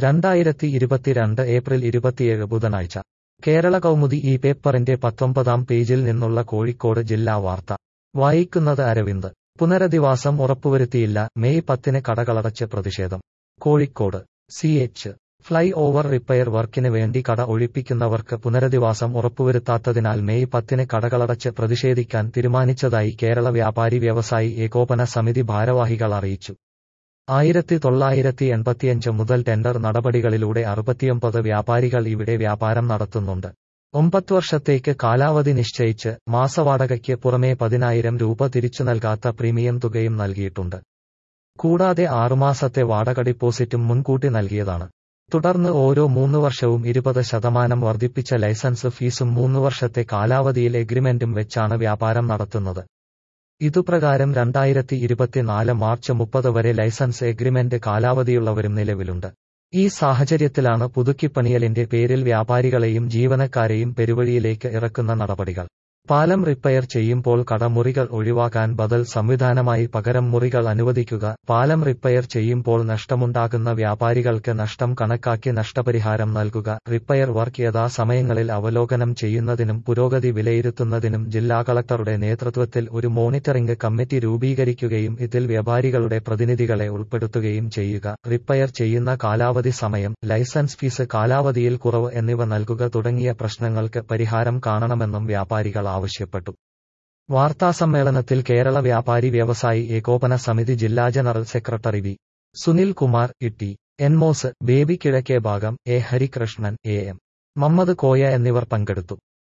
രണ്ടായിരത്തി ഇരുപത്തിരണ്ട് ഏപ്രിൽ ഇരുപത്തിയേഴ് ബുധനാഴ്ച കേരള കൗമുദി ഈ പേപ്പറിന്റെ പത്തൊമ്പതാം പേജിൽ നിന്നുള്ള കോഴിക്കോട് ജില്ലാ വാർത്ത വായിക്കുന്നത് അരവിന്ദ് പുനരധിവാസം ഉറപ്പുവരുത്തിയില്ല മെയ് പത്തിന് കടകളടച്ച് പ്രതിഷേധം Kozhikode C H flyover repair വർക്കിന് വേണ്ടി കട ഒഴിപ്പിക്കുന്നവർക്ക് പുനരധിവാസം ഉറപ്പുവരുത്താത്തതിനാൽ മെയ് പത്തിന് കടകളടച്ച് പ്രതിഷേധിക്കാൻ തീരുമാനിച്ചതായി കേരള വ്യാപാരി വ്യവസായി ഏകോപന സമിതി ഭാരവാഹികൾ അറിയിച്ചു ആയിരത്തി തൊള്ളായിരത്തി എൺപത്തിയഞ്ച് മുതൽ ടെൻഡർ നടപടികളിലൂടെ അറുപത്തിയൊമ്പത് വ്യാപാരികൾ ഇവിടെ വ്യാപാരം നടത്തുന്നുണ്ട് ഒമ്പത് വർഷത്തേക്ക് കാലാവധി നിശ്ചയിച്ച് മാസവാടകയ്ക്ക് പുറമേ പതിനായിരം രൂപ തിരിച്ചു നൽകാത്ത പ്രീമിയം തുകയും നൽകിയിട്ടുണ്ട് കൂടാതെ ആറുമാസത്തെ വാടക ഡിപ്പോസിറ്റും മുൻകൂട്ടി നൽകിയതാണ് തുടർന്ന് ഓരോ മൂന്ന് വർഷവും ഇരുപത് ശതമാനം വർദ്ധിപ്പിച്ച ലൈസൻസ് ഫീസും മൂന്ന് വർഷത്തെ കാലാവധിയിൽ എഗ്രിമെന്റും വെച്ചാണ് വ്യാപാരം നടത്തുന്നത് ഇതുപ്രകാരം രണ്ടായിരത്തി ഇരുപത്തിനാല് മാർച്ച് മുപ്പത് വരെ ലൈസൻസ് എഗ്രിമെന്റ് കാലാവധിയുള്ളവരും നിലവിലുണ്ട് ഈ സാഹചര്യത്തിലാണ് പുതുക്കിപ്പണിയലിന്റെ പേരിൽ വ്യാപാരികളെയും ജീവനക്കാരെയും പെരുവഴിയിലേക്ക് ഇറക്കുന്ന നടപടികൾ പാലം റിപ്പയർ ചെയ്യുമ്പോൾ കടമുറികൾ ഒഴിവാക്കാൻ ബദൽ സംവിധാനമായി പകരം മുറികൾ അനുവദിക്കുക പാലം റിപ്പയർ ചെയ്യുമ്പോൾ നഷ്ടമുണ്ടാകുന്ന വ്യാപാരികൾക്ക് നഷ്ടം കണക്കാക്കി നഷ്ടപരിഹാരം നൽകുക റിപ്പയർ വർക്ക് യഥാസമയങ്ങളിൽ അവലോകനം ചെയ്യുന്നതിനും പുരോഗതി വിലയിരുത്തുന്നതിനും ജില്ലാ കളക്ടറുടെ നേതൃത്വത്തിൽ ഒരു മോണിറ്ററിംഗ് കമ്മിറ്റി രൂപീകരിക്കുകയും ഇതിൽ വ്യാപാരികളുടെ പ്രതിനിധികളെ ഉൾപ്പെടുത്തുകയും ചെയ്യുക റിപ്പയർ ചെയ്യുന്ന കാലാവധി സമയം ലൈസൻസ് ഫീസ് കാലാവധിയിൽ കുറവ് എന്നിവ നൽകുക തുടങ്ങിയ പ്രശ്നങ്ങൾക്ക് പരിഹാരം കാണണമെന്നും വ്യാപാരികൾ ആവശ്യപ്പെട്ടു വാർത്താസമ്മേളനത്തിൽ കേരള വ്യാപാരി വ്യവസായി ഏകോപന സമിതി ജില്ലാ general secretary V Sunil Kumar Itty Enmos Baby കിഴക്കേ ഭാഗം A Harikrishnan A M Mammad Koya എന്നിവർ പങ്കെടുത്തു